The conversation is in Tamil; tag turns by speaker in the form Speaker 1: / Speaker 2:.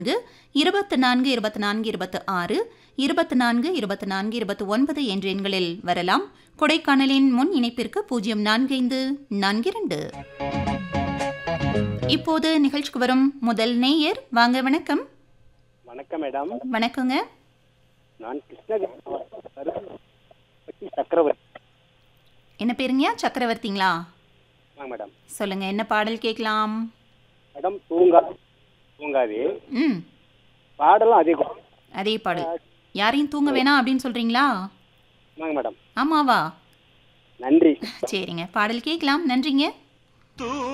Speaker 1: இருபத்து நான்கு இருபத்து நான்கு இருபத்து ஆறு இருபத்து நான்கு இருபத்து நான்கு இருபத்து ஒன்பது என்ற எண்களில் வரலாம் கொடைக்கானலின் முன் இணைப்பிற்கு பூஜ்ஜியம் நான்கு ஐந்து நான்கு இரண்டு இப்போது நிகழ்ச்சிக்கு வரும் முதல் நேயர் வாங்க வணக்கம்
Speaker 2: வணக்கம் மேடம்
Speaker 1: வணக்கங்க
Speaker 2: நான் கிருஷ்ணகிரி மாவட்டம் கருப்பட்டி சக்கரவர்த்தி
Speaker 1: என்ன பேருங்கயா சக்கரவர்த்திங்களா
Speaker 2: ஆ மேடம்
Speaker 1: சொல்லுங்க என்ன பாடல் கேட்கலாம்
Speaker 2: மேடம் தூங்கா தூங்காது
Speaker 1: ம்
Speaker 2: பாடலும் அதே கு-
Speaker 1: அதே பாடல் யாரையும் தூங்க வேணாம் அப்படின்னு சொல்றீங்களா
Speaker 2: ஆமாங்க மேடம்
Speaker 1: ஆமாவா
Speaker 2: நன்றி
Speaker 1: சரிங்க பாடல் கேட்கலாம் நன்றிங்க